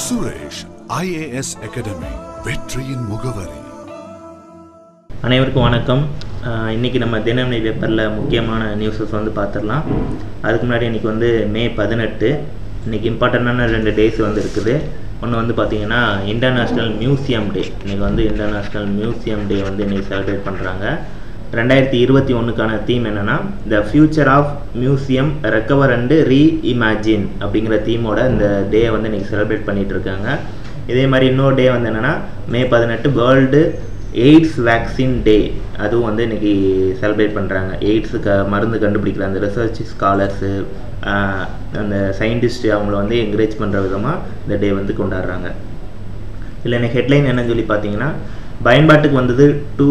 Suresh IAS academy வெற்றியின் முகவரி அனைவருக்கும் வணக்கம் அஹ் இன்னைக்கு நம்ம தினமணி பேப்பரில் முக்கியமான நியூஸஸ் வந்து பார்த்துடலாம் அதுக்கு முன்னாடி இன்னைக்கு வந்து மே பதினெட்டு இன்னைக்கு இம்பார்ட்டண்ட்டான ரெண்டு டேஸ் வந்து இருக்குது ஒன்று வந்து பார்த்தீங்கன்னா இன்டர்நேஷ்னல் மியூசியம் டே இன்னைக்கு வந்து இன்டர்நேஷ்னல் மியூசியம் டே வந்து இன்னைக்கு செலிப்ரேட் பண்ணுறாங்க ரெண்டாயிரத்தி இருபத்தி ஒன்றுக்கான தீம் என்னென்னா the future of museum recover and reimagine அப்படிங்கிற தீமோட இந்த டே வந்து இன்னைக்கு செலிப்ரேட் பண்ணிட்டு இருக்காங்க இதே மாதிரி இன்னொரு டே வந்து என்னென்னா மே பதினெட்டு வேர்ல்டு எய்ட்ஸ் வேக்சின் டே அதுவும் வந்து இன்னைக்கு செலிப்ரேட் பண்ணுறாங்க எய்ட்ஸுக்கு மருந்து கண்டுபிடிக்கிற அந்த ரிசர்ச் ஸ்காலர்ஸு அந்த சயின்டிஸ்ட் அவங்கள வந்து என்கரேஜ் பண்ணுற விதமாக இந்த டே வந்து கொண்டாடுறாங்க இதில் எனக்கு ஹெட்லைன் என்னன்னு சொல்லி பார்த்தீங்கன்னா பயன்பாட்டுக்கு வந்தது டூ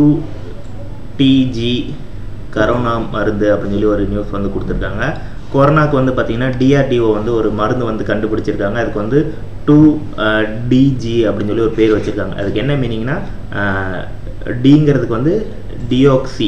டிஜி கரோனா மருந்து அப்படின்னு சொல்லி ஒரு நியூஸ் வந்து கொடுத்துருக்காங்க கொரோனாக்கு வந்து பார்த்தீங்கன்னா டிஆர்டிஓ வந்து ஒரு மருந்து வந்து கண்டுபிடிச்சிருக்காங்க அதுக்கு வந்து டூ டிஜி அப்படின்னு சொல்லி ஒரு பேர் வச்சுருக்காங்க அதுக்கு என்ன மீனிங்னா டிங்கிறதுக்கு வந்து deoxy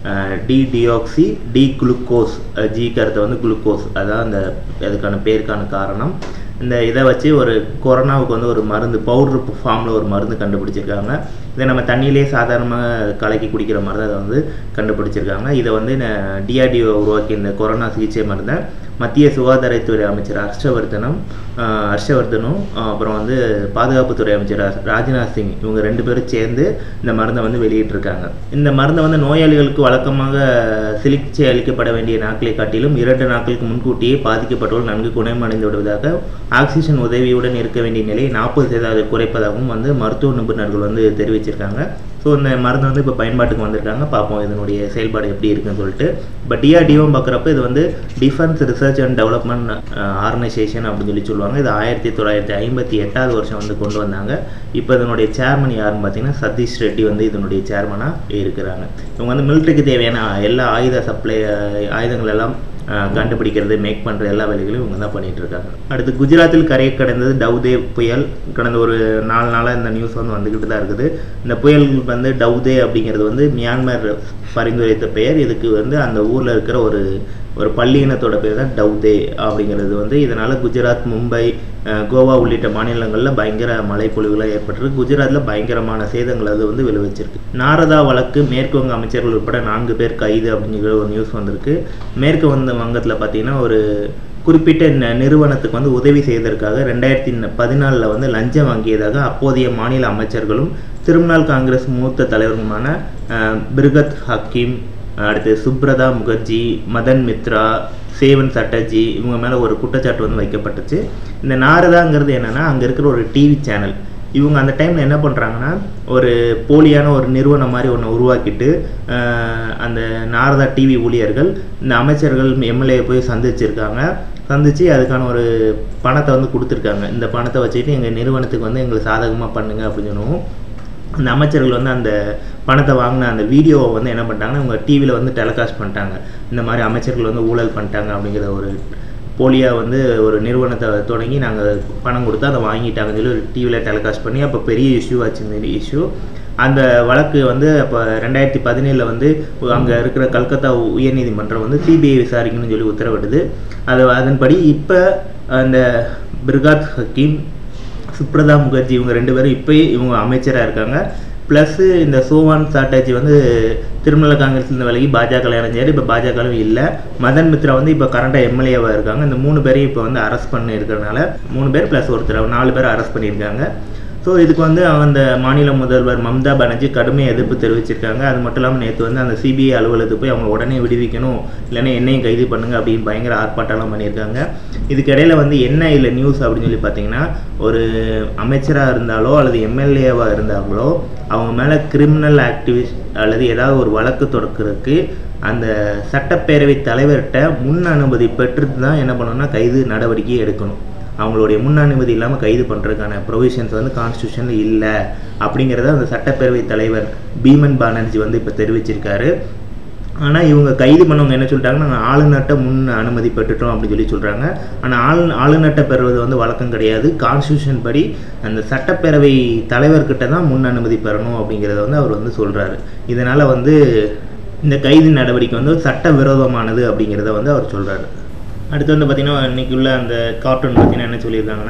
D deoxy D glucose ஜிக்கு அடுத்து வந்து குளுக்கோஸ் அதான் அந்த அதுக்கான பேருக்கான காரணம் இந்த இதை வச்சு ஒரு கொரோனாவுக்கு வந்து ஒரு மருந்து பவுடர் ஃபார்மில் ஒரு மருந்து கண்டுபிடிச்சிருக்காங்க இதை நம்ம தண்ணியிலே சாதாரணமாக கலக்கி குடிக்கிற மாதிரி தான் அதை வந்து கண்டுபிடிச்சிருக்காங்க இதை வந்து டிஆர்டிஓ உருவாக்கி இந்த கொரோனா சிகிச்சை மருந்தை மத்திய சுகாதாரத்துறை அமைச்சர் ஹர்ஷவர்தனும் ஆஹ் ஹர்ஷவர்தனும் ஆஹ் அப்புறம் வந்து பாதுகாப்புத்துறை அமைச்சர் ராஜ்- ராஜ்நாத் சிங் இவங்க ரெண்டு பேரும் சேர்ந்து இந்த மருந்தை வந்து வெளியிட்டிருக்காங்க இந்த மருந்தை வந்து நோயாளிகளுக்கு வழக்கமாக சிகிச்சை அளிக்கப்பட வேண்டிய நாட்களை காட்டிலும் இரண்டு நாட்களுக்கு முன்கூட்டியே பாதிக்கப்பட்டோர் நன்கு குணமடைந்து விடுவதாக ஆக்சிஜன் உதவியுடன் இருக்க வேண்டிய நிலையை நாற்பது சதவீதம் குறைப்பதாகவும் வந்து மருத்துவ நிபுணர்கள் வந்து தெரிவிச்சிருக்காங்க ஸோ இந்த மருந்து வந்து இப்போ பயன்பாட்டுக்கு வந்திருக்காங்க பார்ப்போம் இதனுடைய செயல்பாடு எப்படி இருக்குன்னு சொல்லிட்டு இப்போ டிஆர்டிஓவும் பார்க்குறப்ப இது வந்து defence research and development organisation அப்படின்னு சொல்லி சொல்லுவாங்க இது ஆயிரத்தி தொள்ளாயிரத்தி ஐம்பத்தி எட்டாவது வருஷம் வந்து கொண்டு வந்தாங்க இப்போ இதனுடைய சேர்மன் யாருன்னு பார்த்தீங்கன்னா சதீஷ் ரெட்டி வந்து இதனுடைய சேர்மனாக இருக்கிறாங்க இவங்க வந்து மிலிட்ரிக்கு தேவையான எல்லா ஆயுத சப்ளை ஆயுதங்கள் எல்லாம் அஹ், கண்டுபிடிக்கிறது மேக் பண்ணுற எல்லா வேலைகளையும் இவங்க தான் பண்ணிட்டு இருக்காங்க அடுத்து குஜராத்தில் கரையை கடந்தது டவுதே புயல் கடந்த ஒரு நாலு நாளாக இந்த நியூஸ் வந்து வந்துக்கிட்டு தான் இருக்குது இந்த புயல் வந்து டவுதே அப்படிங்கிறது வந்து மியான்மர் பரிந்துரைத்த பெயர் இதுக்கு வந்து அந்த ஊரில் இருக்கிற ஒரு ஒரு பள்ளி இனத்தோட பேர் தான் டவுதே அப்படிங்கிறது வந்து இதனால் குஜராத் மும்பை அஹ், கோவா உள்ளிட்ட மாநிலங்களில் பயங்கர மழைப்பொழிவுலாம் ஏற்பட்டிருக்கு குஜராத்தில் பயங்கரமான சேதங்கள் அது வந்து விளைவிச்சிருக்கு நாரதா வழக்கு மேற்கு வங்க அமைச்சர்கள் உட்பட நான்கு பேர் கைது அப்படிங்கிற ஒரு நியூஸ் வந்திருக்கு மேற்கு வந்த வங்கத்தில் பார்த்தீங்கன்னா ஒரு குறிப்பிட்ட ந- நிறுவனத்துக்கு வந்து உதவி செய்வதற்காக ரெண்டாயிரத்தி பதினாலில் வந்து லஞ்சம் வாங்கியதாக அப்போதைய மாநில அமைச்சர்களும் திரிணாமுல் காங்கிரஸ் மூத்த தலைவருமான அஹ், பிருகத் ஹக்கீம் அடுத்து சுப்ரதா முகர்ஜி மதன் மித்ரா சேவன் சட்டர்ஜி இவங்க மேலே ஒரு குற்றச்சாட்டு வந்து வைக்கப்பட்டுச்சு இந்த நாரதாங்கிறது என்னென்னா அங்கே இருக்கிற ஒரு டிவி சேனல் இவங்க அந்த டைமில் என்ன பண்ணுறாங்கன்னா ஒரு போலியான ஒரு நிறுவனம் மாதிரி ஒன்று உருவாக்கிட்டு ஆஹ், அந்த நாரதா டிவி ஊழியர்கள் இந்த அமைச்சர்கள் எம்எல்ஏ போய் சந்திச்சிருக்காங்க சந்திச்சு அதுக்கான ஒரு பணத்தை வந்து கொடுத்துருக்காங்க இந்த பணத்தை வச்சுக்கிட்டு எங்கள் நிறுவனத்துக்கு வந்து எங்களுக்கு சாதகமாக பண்ணுங்க அப்படின்னு சொன்னவும் அந்த அமைச்சர்கள் வந்து அந்த பணத்தை வாங்கின அந்த வீடியோவை வந்து என்ன பண்ணிட்டாங்கன்னா இவங்க டிவியில் வந்து டெலிகாஸ்ட் பண்ணிட்டாங்க இந்த மாதிரி அமைச்சர்கள் வந்து ஊழல் பண்ணிட்டாங்க அப்படிங்கிற ஒரு போலியாக வந்து ஒரு நிறுவனத்தை தொடங்கி நாங்கள் பணம் கொடுத்து அதை வாங்கிட்டாங்கன்னு சொல்லி ஒரு டிவியில் டெலிகாஸ்ட் பண்ணி அப்போ பெரிய இஷ்யூ ஆச்சு இந்த இஷ்யூ அந்த வழக்கு வந்து அப்போ ரெண்டாயிரத்தி பதினேழில் வந்து அங்கே இருக்கிற கல்கத்தா உயர்நீதிமன்றம் வந்து சிபிஐ விசாரிக்கணும்னு சொல்லி உத்தரவிடுது அது அதன்படி இப்போ அந்த பிர்காத் ஹக்கீம் சுப்ரதா முகர்ஜி இவங்க ரெண்டு பேரும் இப்போயே இவங்க அமைச்சராக இருக்காங்க ப்ளஸ்ஸு இந்த சோவான் சாட்டர்ஜி வந்து திருமல காங்கிரஸ்லேருந்து விலகி பாஜக இணைஞ்சார் இப்போ பாஜகவும் இல்லை மதன் மித்ரா வந்து இப்போ கரண்டாக எம்எல்ஏவாக இருக்காங்க இந்த மூணு பேரையும் இப்போ வந்து அரெஸ்ட் பண்ணி இருக்கிறதுனால மூணு பேர் ப்ளஸ் ஒருத்தர் நாலு பேர் அரெஸ்ட் பண்ணியிருக்காங்க ஸோ இதுக்கு வந்து அந்த மாநில முதல்வர் மம்தா பானர்ஜி கடுமை எதிர்ப்பு தெரிவிச்சிருக்காங்க அது மட்டும் இல்லாமல் நேற்று வந்து அந்த சிபிஐ அலுவலகத்துக்கு போய் அவங்க உடனே விடுவிக்கணும் இல்லைன்னா என்னையும் கைது பண்ணுங்க அப்படின்னு பயங்கர ஆர்ப்பாட்டம்லாம் பண்ணியிருக்காங்க இதுக்கு இடையில வந்து என்ன இல்லை நியூஸ் அப்படின்னு சொல்லி பார்த்தீங்கன்னா ஒரு அமைச்சராக இருந்தாலோ அல்லது எம்எல்ஏவாக இருந்தாங்களோ அவங்க மேலே கிரிமினல் ஆக்டிவிஸ்ட் அல்லது ஏதாவது ஒரு வழக்கு தொடக்கிறதுக்கு அந்த சட்டப்பேரவை தலைவர்கிட்ட முன் அனுமதி பெற்றுட்டு தான் என்ன பண்ணணும்னா கைது நடவடிக்கை எடுக்கணும் அவங்களுடைய முன் அனுமதி இல்லாமல் கைது பண்ணுறதுக்கான ப்ரொவிஷன்ஸ் வந்து கான்ஸ்டியூஷனில் இல்லை அப்படிங்கிறத அந்த சட்டப்பேரவை தலைவர் பீமன் பானர்ஜி வந்து இப்போ தெரிவிச்சிருக்காரு ஆனால் இவங்க கைது பண்ணவங்க என்ன சொல்லிட்டாங்கன்னா நாங்கள் ஆளுநர்கிட்ட முன் அனுமதி பெற்றுட்டோம் அப்படின்னு சொல்லி சொல்கிறாங்க ஆனால் ஆளு ஆளுநர்கிட்ட பெறுவது வந்து வழக்கம் கிடையாது கான்ஸ்டியூஷன் படி அந்த சட்டப்பேரவை தலைவர்கிட்ட தான் முன் அனுமதி பெறணும் அப்படிங்கிறத வந்து அவர் வந்து சொல்கிறாரு இதனால் வந்து இந்த கைது நடவடிக்கை வந்து சட்டவிரோதமானது அப்படிங்கிறத வந்து அவர் சொல்கிறாரு அடுத்து வந்து பார்த்திங்கன்னா இன்னைக்கு உள்ள அந்த கார்ட்டூன் பார்த்தீங்கன்னா என்ன சொல்லியிருக்காங்கன்னா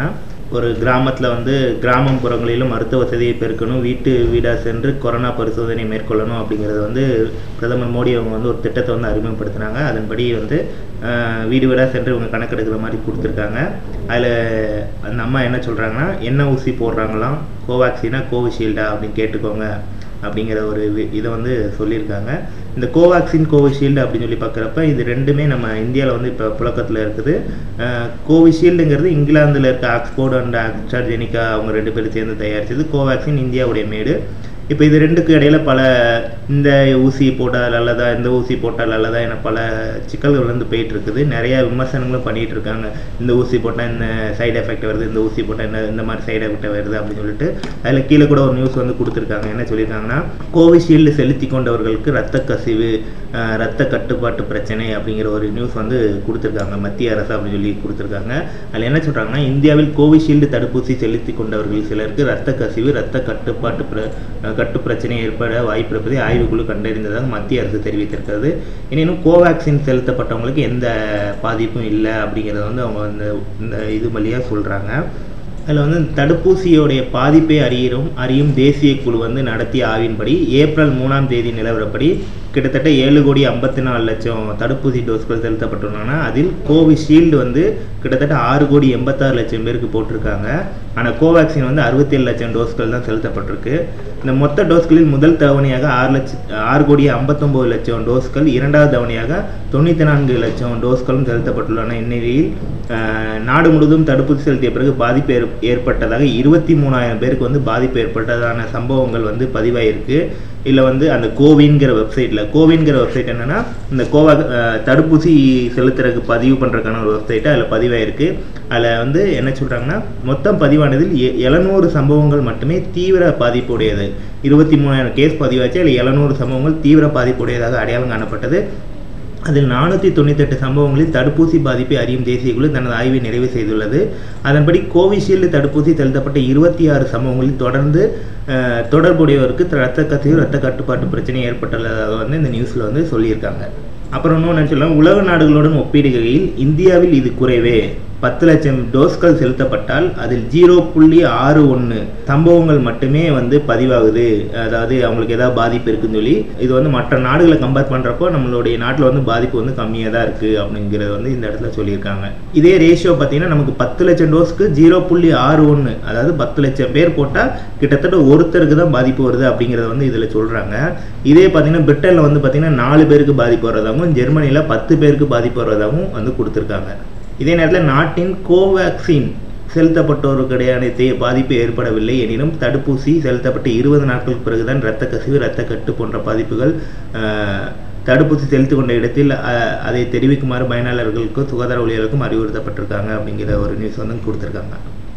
ஒரு கிராமத்தில் வந்து கிராமப்புறங்களிலும் மருத்துவ வசதியை பெருக்கணும் வீட்டு வீடாக சென்று கொரோனா பரிசோதனை மேற்கொள்ளணும் அப்படிங்கிறத வந்து பிரதமர் மோடி அவங்க வந்து ஒரு திட்டத்தை வந்து அறிமுகப்படுத்தினாங்க அதன்படி வந்து ஆஹ், வீடு வீடாக சென்று இவங்க கணக்கெடுக்கிற மாதிரி கொடுத்துருக்காங்க அதில் அந்த அம்மா என்ன சொல்கிறாங்கன்னா என்ன ஊசி போடுறாங்களாம் கோவேக்சினா கோவிஷீல்டா அப்படின்னு கேட்டுக்கோங்க அப்படிங்கிற ஒரு வி- இதை வந்து சொல்லியிருக்காங்க இந்த கோவேக்சின் கோவிஷீல்டு அப்படின்னு சொல்லி பார்க்குறப்ப இது ரெண்டுமே நம்ம இந்தியாவில் வந்து இப்போ புழக்கத்தில் இருக்குது அஹ், கோவிஷீல்டுங்கிறது இங்கிலாந்தில் இருக்க ஆக்ஸ்போர்ட் அண்ட் ஆக்ஸ்ட்ராஜெனிகா அவங்க ரெண்டு பேரும் சேர்ந்து தயாரிச்சது கோவேக்சின் இந்தியாவுடைய மேடு இப்போ இது ரெண்டுக்கு இடையில பல இந்த ஊசி போட்டால் நல்லதா இந்த ஊசி போட்டால் நல்லதா என பல சிக்கல்கள் வந்து போயிட்டு இருக்குது நிறைய விமர்சனங்களும் பண்ணிட்டு இருக்காங்க இந்த ஊசி போட்டால் இந்த சைடு எஃபெக்ட் வருது இந்த ஊசி போட்டால் இந்த இந்த மாதிரி சைடு எஃபெக்ட் வருது அப்படின்னு சொல்லிட்டு அதில் கீழே கூட ஒரு நியூஸ் வந்து கொடுத்துருக்காங்க என்ன சொல்லியிருக்காங்கன்னா கோவிஷீல்டு செலுத்தி கொண்டவர்களுக்கு ரத்த கசிவு அஹ், ரத்த கட்டுப்பாட்டு பிரச்சனை அப்படிங்கிற ஒரு நியூஸ் வந்து கொடுத்துருக்காங்க மத்திய அரசு அப்படின்னு சொல்லி கொடுத்துருக்காங்க அதில் என்ன சொல்கிறாங்கன்னா இந்தியாவில் கோவிஷீல்டு தடுப்பூசி செலுத்தி கொண்டவர்கள் சிலருக்கு ரத்த கசிவு ரத்த கட்டுப்பாட்டு பிர அஹ், கட்டு பிரச்சனை ஏற்பட வாய்ப்பு இருப்பதை ஆய்வுக்குழு கண்டறிந்ததாக மத்திய அரசு தெரிவித்திருக்கிறது எனினும் கோவேக்சின் செலுத்தப்பட்டவங்களுக்கு எந்த பாதிப்பும் இல்லை அப்படிங்கிறத வந்து அவங்க வந்து இந்த இது வழியாக சொல்கிறாங்க அதில் வந்து தடுப்பூசியோடைய பாதிப்பை அறியும் அறியும் தேசிய குழு வந்து நடத்திய ஆய்வின்படி ஏப்ரல் மூணாம் தேதி நிலவரப்படி கிட்டத்தட்ட ஏழு கோடி ஐம்பத்தி நாலு லட்சம் தடுப்பூசி டோஸ்கள் செலுத்தப்பட்டுள்ளன அதில் கோவிஷீல்டு வந்து கிட்டத்தட்ட ஆறு கோடி எண்பத்தாறு லட்சம் பேருக்கு போட்டிருக்காங்க ஆனால் கோவேக்சின் வந்து அறுபத்தேழு லட்சம் டோஸ்கள் தான் செலுத்தப்பட்டிருக்கு இந்த மொத்த டோஸ்களில் முதல் தவணையாக ஆறு லட்சம் ஆறு கோடி ஐம்பத்தொம்போது லட்சம் டோஸ்கள் இரண்டாவது தவணையாக தொண்ணூற்றி நான்கு லட்சம் டோஸ்களும் செலுத்தப்பட்டுள்ளன இந்நிலையில் அஹ், நாடு முழுவதும் தடுப்பூசி செலுத்திய பிறகு பாதிப்பு ஏற்- ஏற்பட்டதாக இருபத்தி மூணாயிரம் பேருக்கு வந்து பாதிப்பு ஏற்பட்டதான சம்பவங்கள் வந்து பதிவாயிருக்கு இல்லை வந்து அந்த கோவின்கிற வெப்சைட்டில் கோவின்கிற வெப்சைட் என்னன்னா இந்த கோவா அஹ், தடுப்பூசி செலுத்துறதுக்கு பதிவு பண்ணுறதுக்கான ஒரு வெப்சைட்டு அதில் பதிவாயிருக்கு அதில் வந்து என்ன சொல்கிறாங்கன்னா மொத்தம் பதிவானதில் எ- எழுநூறு சம்பவங்கள் மட்டுமே தீவிர பாதிப்புடையது இருபத்தி மூணாயிரம் கேஸ் பதிவாச்சு அதில் எழுநூறு சம்பவங்கள் தீவிர பாதிப்புடையதாக அடையாளம் காணப்பட்டது அதில் நானூற்றி தொண்ணூத்தெட்டு சம்பவங்களில் தடுப்பூசி பாதிப்பை அறியும் தேசிய குழு தனது ஆய்வை நிறைவு செய்துள்ளது அதன்படி கோவிஷீல்டு தடுப்பூசி செலுத்தப்பட்ட இருபத்தி ஆறு சம்பவங்களில் தொடர்ந்து அஹ், தொடர்புடையவருக்கு இரத்த கசிவு இரத்த கட்டுப்பாட்டு பிரச்சனை ஏற்பட்டுள்ளதாக வந்து இந்த நியூஸில் வந்து சொல்லியிருக்காங்க அப்புறம் இன்னொன்று சொல்லலாம் உலக நாடுகளுடன் ஒப்பிடுகையில் இந்தியாவில் இது குறைவே பத்து லட்சம் டோஸ்கள் செலுத்தப்பட்டால் அதில் ஜீரோ புள்ளி ஆறு ஒன்று சம்பவங்கள் மட்டுமே வந்து பதிவாகுது அதாவது அவங்களுக்கு ஏதாவது பாதிப்பு இருக்குன்னு சொல்லி இது வந்து மற்ற நாடுகளை கம்பேர் பண்ணுறப்போ நம்மளுடைய நாட்டில் வந்து பாதிப்பு வந்து கம்மியாக தான் இருக்குது அப்படிங்கிறத வந்து இந்த இடத்துல சொல்லியிருக்காங்க இதே ரேஷியோ பார்த்தீங்கன்னா நமக்கு பத்து லட்சம் டோஸ்க்கு ஜீரோ புள்ளி ஆறு ஒன்று அதாவது பத்து லட்சம் பேர் போட்டால் கிட்டத்தட்ட ஒருத்தருக்கு தான் பாதிப்பு வருது அப்படிங்கிறத வந்து இதில் சொல்கிறாங்க இதே பார்த்தீங்கன்னா பிரிட்டனில் வந்து பார்த்தீங்கன்னா நாலு பேருக்கு பாதிப்பு வர்றதாகவும் ஜெர்மனியில் பத்து பேருக்கு பாதிப்பு வர்றதாகவும் வந்து கொடுத்துருக்காங்க இதே நேரத்தில் நாட்டின் கோவேக்சின் செலுத்தப்பட்டோருக்கிடையான தே பாதிப்பு ஏற்படவில்லை எனினும் தடுப்பூசி செலுத்தப்பட்ட இருபது நாட்களுக்கு பிறகுதான் இரத்த கசிவு இரத்த கட்டு போன்ற பாதிப்புகள் ஆஹ், தடுப்பூசி செலுத்திக் கொண்ட இடத்தில் அஹ், அதை தெரிவிக்குமாறு பயனாளர்களுக்கும் சுகாதார ஊழியர்களுக்கும் அறிவுறுத்தப்பட்டிருக்காங்க அப்படிங்கிற ஒரு நியூஸ் வந்து கொடுத்துருக்காங்க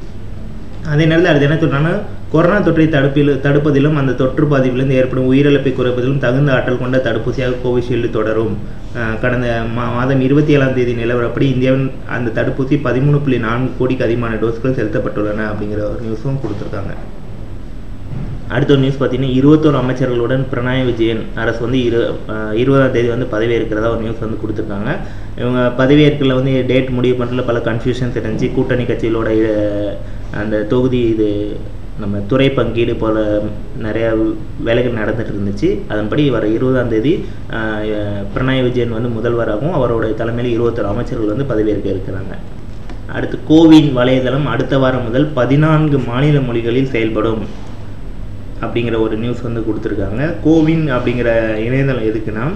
அதே நேரத்தில் அது என்ன சொல்றாங்கன்னா கொரோனா தொற்றை தடுப்பில் தடுப்பதிலும் அந்த தொற்று பாதிப்பிலிருந்து ஏற்படும் உயிரிழப்பை குறைப்பதிலும் தகுந்த ஆற்றல் கொண்ட தடுப்பூசியாக கோவிஷீல்டு தொடரும் அஹ் கடந்த மா மாதம் இருபத்தி ஏழாம் தேதி நிலவரப்படி இந்தியாவின் அந்த தடுப்பூசி பதிமூணு புள்ளி நான்கு கோடிக்கு அதிகமான டோஸ்கள் செலுத்தப்பட்டுள்ளன அப்படிங்கிற ஒரு நியூஸும் கொடுத்துருக்காங்க அடுத்த ஒரு நியூஸ் பார்த்தீங்கன்னா இருபத்தோரு அமைச்சர்களுடன் பினராயி விஜயன் அரசு வந்து இரு அஹ் இருபதாம் தேதி வந்து பதவியேற்கிறதா ஒரு நியூஸ் வந்து கொடுத்துருக்காங்க இவங்க பதவியேற்கல வந்து டேட் முடிவு பண்ணுறதுல பல கன்ஃபியூஷன்ஸ் இருந்துச்சு கூட்டணி கட்சிகளோட அஹ், அந்த தொகுதி இது நம்ம துறை பங்கீடு போல் நிறையா வேலைகள் நடந்துட்டு இருந்துச்சு அதன்படி வர இருபதாம் தேதி அஹ், பினராயி விஜயன் வந்து முதல்வராகவும் அவரோட தலைமையில் இருபத்தொரு அமைச்சர்கள் வந்து பதவியேற்க இருக்கிறாங்க அடுத்து கோவின் வலைதளம் அடுத்த வாரம் முதல் பதினான்கு மாநில மொழிகளில் செயல்படும் அப்படிங்கிற ஒரு நியூஸ் வந்து கொடுத்துருக்காங்க கோவின் அப்படிங்கிற இணையதளம் எதுக்குன்னா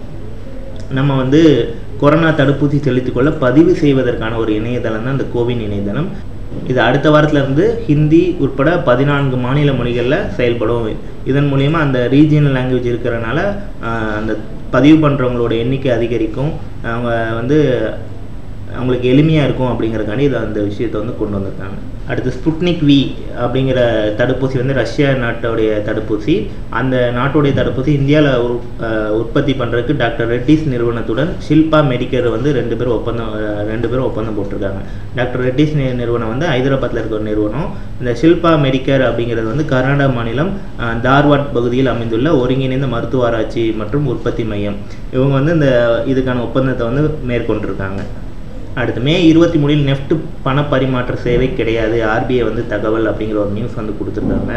நம்ம வந்து கொரோனா தடுப்பூசி செலுத்திக்கொள்ள பதிவு செய்வதற்கான ஒரு இணையதளம் தான் இந்த கோவின் இணையதளம் இது அடுத்த வாரத்துல இருந்து ஹிந்தி உட்பட பதினான்கு மாநில மொழிகளில் செயல்படும் இதன் மூலியமா அந்த ரீஜியனல் லாங்குவேஜ் இருக்கிறனால ஆஹ், அந்த பதிவு பண்ணுறவங்களோட எண்ணிக்கை அதிகரிக்கும் அவங்க வந்து அவங்களுக்கு எளிமையாக இருக்கும் அப்படிங்கிறக்காண்டி இதை அந்த விஷயத்தை வந்து கொண்டு வந்திருக்காங்க அடுத்து ஸ்புட்னிக் வி அப்படிங்கிற தடுப்பூசி வந்து ரஷ்யா நாட்டோடைய தடுப்பூசி அந்த நாட்டுடைய தடுப்பூசி இந்தியாவில் உற்பத்தி பண்ணுறதுக்கு டாக்டர் ரெட்டிஸ் நிறுவனத்துடன் ஷில்பா மெடிக்கர் வந்து ரெண்டு பேரும் ஒப்பந்தம் அஹ், ரெண்டு பேரும் ஒப்பந்தம் போட்டிருக்காங்க டாக்டர் ரெட்டிஸ் நி- நிறுவனம் வந்து ஹைதராபாத்தில் இருக்க ஒரு நிறுவனம் இந்த ஷில்பா மெடிக்கர் அப்படிங்கிறது வந்து கர்நாடகா மாநிலம் அஹ், தார்வாட் பகுதியில் அமைந்துள்ள ஒருங்கிணைந்த மருத்துவ ஆராய்ச்சி மற்றும் உற்பத்தி மையம் இவங்க வந்து இந்த இதுக்கான ஒப்பந்தத்தை வந்து மேற்கொண்டிருக்காங்க அடுத்து மே இருபத்தி மூணில் நெஃப்ட் பண பரிமாற்ற சேவை கிடையாது ஆர்பிஐ வந்து தகவல் அப்படிங்கிற ஒரு நியூஸ் வந்து கொடுத்துருக்காங்க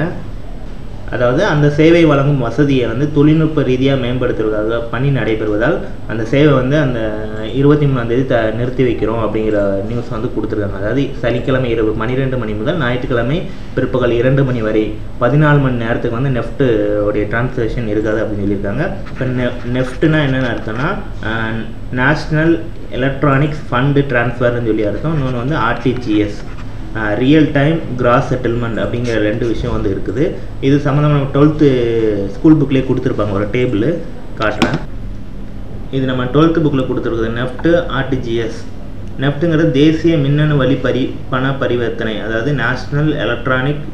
அதாவது அந்த சேவை வழங்கும் வசதியை வந்து தொழில்நுட்ப ரீதியாக மேம்படுத்துவதாக பணி நடைபெறுவதால் அந்த சேவை வந்து அந்த இருபத்தி மூணாந்தேதி த நிறுத்தி வைக்கிறோம் அப்படிங்கிற நியூஸ் வந்து கொடுத்துருக்காங்க அதாவது சனிக்கிழமை இரவு பன்னிரெண்டு மணி முதல் ஞாயிற்றுக்கிழமை பிற்பகல் இரண்டு மணி வரை பதினாலு மணி நேரத்துக்கு வந்து நெஃப்ட் உடைய டிரான்சாக்ஷன் இருக்காது அப்படின்னு சொல்லியிருக்காங்க இப்போ நெ நெஃப்ட்னா என்னென்ன அர்த்தம்னா நேஷ்னல் எலக்ட்ரானிக்ஸ் ஃபண்டு ட்ரான்ஸ்ஃபர்னு சொல்லி அர்த்தம் இன்னொன்று வந்து RTGS real time gross settlement அப்படிங்கிற ரெண்டு விஷயம் வந்து இருக்குது இது சம்மந்தமாக டுவெல்த்து ஸ்கூல் புக்லேயே கொடுத்துருப்பாங்க ஒரு டேபிள் காட்டுறேன் இது நம்ம டுவெல்த்து புக்கில் கொடுத்துருக்குது நெஃப்ட் ஆர்டிஜிஎஸ் நெஃப்ட்டுங்கிறது தேசிய மின்னணு வழி பரி பண பரிவர்த்தனை அதாவது நேஷ்னல் எலக்ட்ரானிக்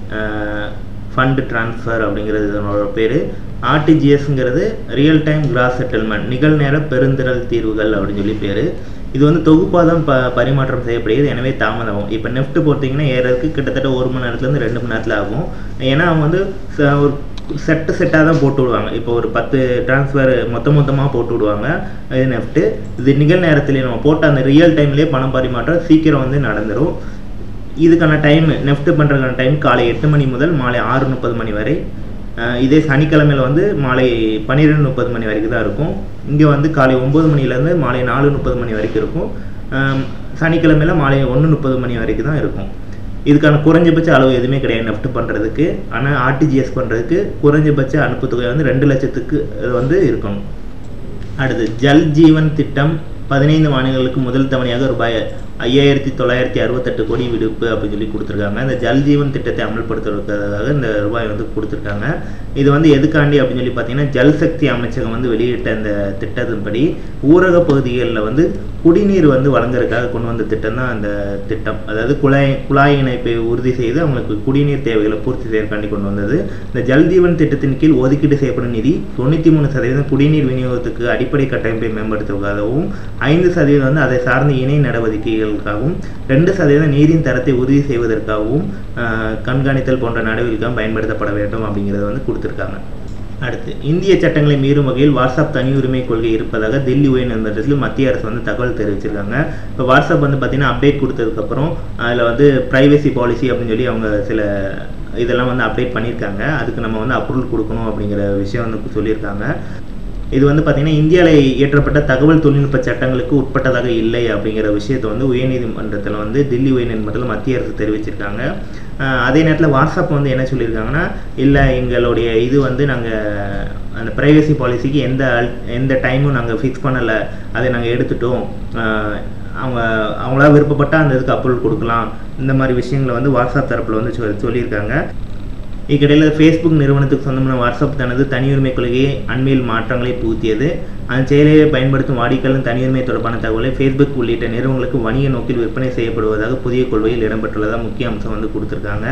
ஃபண்டு ட்ரான்ஸ்ஃபர் அப்படிங்கிறது இதனோட பேர் ஆர்டிஜிஎஸ்ங்கிறது ரியல் டைம் கிராஸ் செட்டில்மெண்ட் நிகழ்நேர பெருந்திரள் தீர்வுகள் அப்படின்னு சொல்லி பேர் இது வந்து தொகுப்பாதான் ப பரிமாற்றம் செய்யப்படுகிறது எனவே தாமதம் இப்போ நெஃப்ட் போட்டிங்கன்னா ஏறதுக்கு கிட்டத்தட்ட ஒரு மணி நேரத்துலேருந்து ரெண்டு மணி நேரத்தில் ஆகும் ஏன்னா அவங்க வந்து ச- ஒரு செட்டு செட்டாக தான் போட்டு விடுவாங்க இப்போ ஒரு பத்து டிரான்ஸ்ஃபர் மொத்த மொத்தமாக போட்டு விடுவாங்க இது நெஃப்ட்டு இது நிகழ்நேரத்திலே நம்ம போட்ட அந்த ரியல் டைம்லேயே பணம் பரிமாற்றம் சீக்கிரம் வந்து நடந்துடும் இதுக்கான டைம் நெஃப்ட் பண்ணுறதுக்கான டைம் காலை எட்டு மணி முதல் மாலை ஆறு முப்பது மணி வரை அஹ் இதே சனிக்கிழமையில் வந்து மாலை பன்னிரெண்டு முப்பது மணி வரைக்கும் தான் இருக்கும் இங்கே வந்து காலை ஒம்பது மணிலேருந்து மாலை நாலு முப்பது மணி வரைக்கும் இருக்கும் அஹ் சனிக்கிழமையில் மாலை ஒன்று முப்பது மணி வரைக்கும் தான் இருக்கும் இதுக்கான குறைஞ்சபட்ச அளவு எதுவுமே கிடையாது நெஃப்ட் பண்ணுறதுக்கு ஆனால் ஆர்டிஜிஎஸ் பண்ணுறதுக்கு குறைஞ்சபட்ச அனுப்பு தொகை வந்து ரெண்டு லட்சத்துக்கு வந்து இருக்கணும் அடுத்து ஜல் ஜீவன் திட்டம் பதினைந்து மாநிலங்களுக்கு முதல் தவணையாக ரூபாய் ஐயாயிரத்தி தொள்ளாயிரத்தி அறுபத்தெட்டு கோடி விடுப்பு அப்படின்னு சொல்லி கொடுத்துருக்காங்க இந்த ஜல் ஜீவன் திட்டத்தை அமல்படுத்துவதற்காக இந்த ரூபாய் வந்து கொடுத்துருக்காங்க இது வந்து எதுக்காண்டி அப்படின்னு சொல்லி பார்த்தீங்கன்னா ஜல் சக்தி அமைச்சகம் வந்து வெளியிட்ட இந்த திட்டத்தின்படி ஊரக பகுதிகளில் வந்து குடிநீர் வந்து வழங்குறதுக்காக கொண்டு வந்த திட்டம் தான் அந்த திட்டம் அதாவது குழாய் குழாய் இணைப்பை உறுதி செய்து அவங்களுக்கு குடிநீர் தேவைகளை பூர்த்தி செய்யறதுக்காண்டி கொண்டு வந்தது இந்த ஜல் ஜீவன் திட்டத்தின் கீழ் ஒதுக்கீடு செய்யப்படும் நிதி தொண்ணூற்றி மூணு சதவீதம் குடிநீர் விநியோகத்துக்கு அடிப்படை கட்டமைப்பை மேம்படுத்துவதற்காகவும் ஐந்து சதவீதம் வந்து அதை சார்ந்த இணை நடவடிக்கைகளுக்காகவும் ரெண்டு சதவீதம் நீரின் தரத்தை உறுதி செய்வதற்காகவும் ஆஹ், கண்காணித்தல் போன்ற நடவடிக்கைகள் பயன்படுத்தப்பட வேண்டும் அப்படிங்கிறத வந்து கொடுத்துருக்காங்க அடுத்து இந்திய சட்டங்களை மீறும் வகையில் வாட்ஸ்அப் தனி உரிமை கொள்கை இருப்பதாக டெல்லி உயர்நீதிமன்றத்தில் மத்திய அரசு வந்து தகவல் தெரிவிச்சிருக்காங்க இப்போ வாட்ஸ்அப் வந்து பார்த்தீங்கன்னா அப்டேட் கொடுத்ததுக்கப்புறம் அதில் வந்து ப்ரைவசி பாலிசி அப்படின்னு சொல்லி அவங்க சில இதெல்லாம் வந்து அப்டேட் பண்ணியிருக்காங்க அதுக்கு நம்ம வந்து அப்ரூவல் கொடுக்கணும் அப்படிங்கிற விஷயம் வந்து சொல்லியிருக்காங்க இது வந்து பார்த்தீங்கன்னா இந்தியாவில் இயற்றப்பட்ட தகவல் தொழில்நுட்ப சட்டங்களுக்கு உட்பட்டதாக இல்லை அப்படிங்கிற விஷயத்தை வந்து உயர்நீதிமன்றத்தில் வந்து தில்லி உயர்நீதிமன்றத்தில் மத்திய அரசு தெரிவிச்சிருக்காங்க ஆஹ் அதே நேரத்தில் வாட்ஸ்அப் வந்து என்ன சொல்லியிருக்காங்கன்னா இல்லை எங்களுடைய இது வந்து நாங்கள் அந்த ப்ரைவசி பாலிசிக்கு எந்த al- எந்த டைமும் நாங்கள் ஃபிக்ஸ் பண்ணலை அதை நாங்கள் எடுத்துட்டோம் ஆஹ் அவங்க அவங்களா விருப்பப்பட்டால் அந்த இதுக்கு அப்ரூவல் கொடுக்கலாம் இந்த மாதிரி விஷயங்களை வந்து வாட்ஸ்அப் தரப்பில் வந்து சொல் சொல்லியிருக்காங்க இதுக்கிடையில் ஃபேஸ்புக் நிறுவனத்துக்கு சொந்தமான வாட்ஸ்அப் தனது தனியுரிமை கொள்கையை அண்மையில் மாற்றங்களை புகுத்தியது அந்த செயலியை பயன்படுத்தும் வாடிக்கையாளர் தனியுரிமை தொடர்பான தகவலை ஃபேஸ்புக் உள்ளிட்ட நிறுவனங்களுக்கு வணிக நோக்கில் விற்பனை செய்யப்படுவதாக புதிய கொள்கையில் இடம்பெற்றுள்ளதாக முக்கிய அம்சம் வந்து கொடுத்துருக்காங்க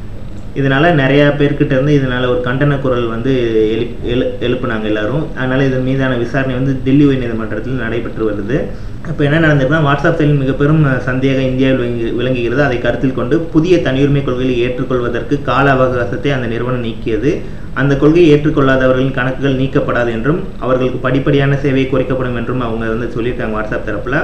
இதனால் நிறையா பேர்கிட்ட இருந்து இதனால் ஒரு கண்டன குரல் வந்து எழு எழு எழுப்புனாங்க எல்லாரும் அதனால் இதன் மீதான விசாரணை வந்து டெல்லி உயர்நீதிமன்றத்தில் நடைபெற்று வருது இப்போ என்ன நடந்திருக்குன்னா வாட்ஸ்அப் செயலின் மிக பெரும் சந்தேக இந்தியாவில் விளங்கி விளங்குகிறது அதை கருத்தில் கொண்டு புதிய தனியுரிமை கொள்கையை ஏற்றுக்கொள்வதற்கு கால அவகாசத்தை அந்த நிறுவனம் நீக்கியது அந்த கொள்கையை ஏற்றுக்கொள்ளாதவர்களின் கணக்குகள் நீக்கப்படாது என்றும் அவர்களுக்கு படிப்படியான சேவை குறைக்கப்படும் என்றும் அவங்க வந்து சொல்லியிருக்காங்க வாட்ஸ்அப் தரப்பில்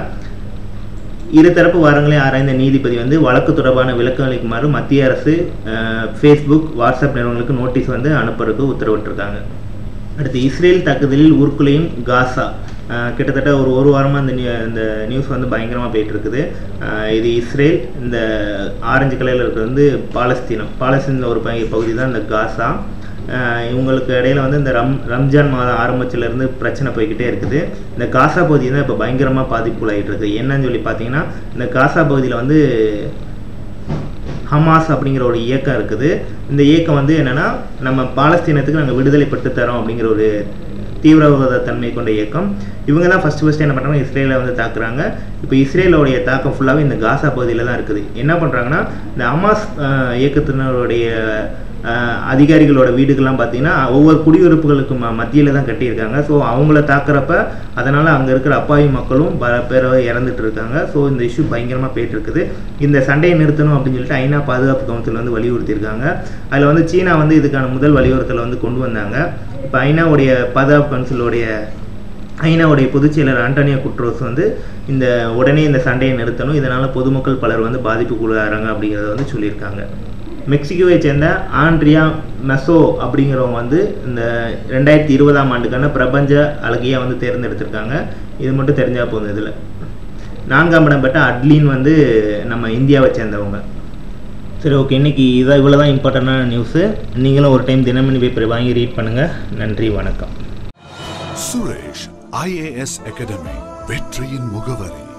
இருதரப்பு வாரங்களை ஆராய்ந்த நீதிபதி வந்து வழக்கு தொடர்பான விளக்கம் அளிக்குமாறு மத்திய அரசு அஹ், ஃபேஸ்புக் வாட்ஸ்அப் நிறுவனங்களுக்கு நோட்டீஸ் வந்து அனுப்புறதுக்கு உத்தரவிட்டிருக்காங்க அடுத்து இஸ்ரேல் தாக்குதலில் உருக்குலையும் காசா அஹ், கிட்டத்தட்ட ஒரு ஒரு வாரமாக இந்த நியூ இந்த நியூஸ் வந்து பயங்கரமாக போயிட்டு இருக்குது அஹ், இது இஸ்ரேல் இந்த ஆரஞ்சு கலரில் இருக்கிறது வந்து பாலஸ்தீனம் பாலஸ்தீனில் ஒரு பகு- பகுதி தான் இந்த காசா அஹ் இவங்களுக்கு இடையில வந்து இந்த ரம் ரம்ஜான் மாதம் ஆரம்பத்திலேருந்து பிரச்சனை போய்கிட்டே இருக்குது இந்த காசா பகுதி தான் இப்போ பயங்கரமாக பாதிப்புள்ளாயிட்டு இருக்குது என்னன்னு சொல்லி பார்த்தீங்கன்னா இந்த காசா பகுதியில் வந்து ஹமாஸ் அப்படிங்கிற ஒரு இயக்கம் இருக்குது இந்த இயக்கம் வந்து என்னன்னா நம்ம பாலஸ்தீனத்துக்கு நாங்கள் விடுதலை பெற்று தரோம் அப்படிங்கிற ஒரு தீவிரவாத தன்மை கொண்ட இயக்கம் இவங்க தான் ஃபஸ்ட்டு ஃபஸ்ட்டு என்ன பண்ணுறாங்க இஸ்ரேலை வந்து தாக்குறாங்க இப்போ இஸ்ரேலோடைய தாக்கம் ஃபுல்லாகவே இந்த காசா பகுதியில் தான் இருக்குது என்ன பண்ணுறாங்கன்னா இந்த ஹமாஸ் அஹ், இயக்கத்தினருடைய அஹ், அதிகாரிகளோட வீடுகள்லாம் பார்த்தீங்கன்னா ஒவ்வொரு குடியிருப்புகளுக்கு ம மத்தியில் தான் கட்டியிருக்காங்க ஸோ அவங்கள தாக்குறப்ப அதனால் அங்கே இருக்கிற அப்பாவி மக்களும் பல பேர் இறந்துட்டு இருக்காங்க ஸோ இந்த இஷ்யூ பயங்கரமாக போயிட்டு இருக்குது இந்த சண்டையை நிறுத்தணும் அப்படின்னு சொல்லிட்டு ஐநா பாதுகாப்பு கவுன்சில் வந்து வலியுறுத்தியிருக்காங்க அதில் வந்து சீனா வந்து இதுக்கான முதல் வலியுறுத்தலை வந்து கொண்டு வந்தாங்க இப்போ ஐநாவுடைய பாதுகாப்பு கவுன்சிலுடைய ஐநாவுடைய பொதுச் செயலர் ஆண்டனியோ குட்ரோஸ் வந்து இந்த உடனே இந்த சண்டையை நிறுத்தணும் இதனால் பொதுமக்கள் பலர் வந்து பாதிப்புக்குள்ளாகிறாங்க அப்படிங்கிறத வந்து சொல்லியிருக்காங்க மெக்சிகோவை சேர்ந்த ஆண்ட்ரியா மெசோ அப்படிங்கிறவங்க வந்து இந்த ரெண்டாயிரத்தி இருபதாம் ஆண்டுக்கான பிரபஞ்ச அழகியாக வந்து தேர்ந்தெடுத்திருக்காங்க இது மட்டும் தெரிஞ்சால் போதும் இதில் நான்காம் இடம் பெற்ற அட்லின் வந்து நம்ம இந்தியாவை சேர்ந்தவங்க சரி ஓகே இன்னைக்கு இதான் இவ்வளோ தான் இம்பார்ட்டண்டான நியூஸு நீங்களும் ஒரு டைம் தினமணி பேப்பரை வாங்கி ரீட் பண்ணுங்கள் நன்றி வணக்கம் சுரேஷ் ஐஏஎஸ் அகாடமி வெற்றியின் முகவரி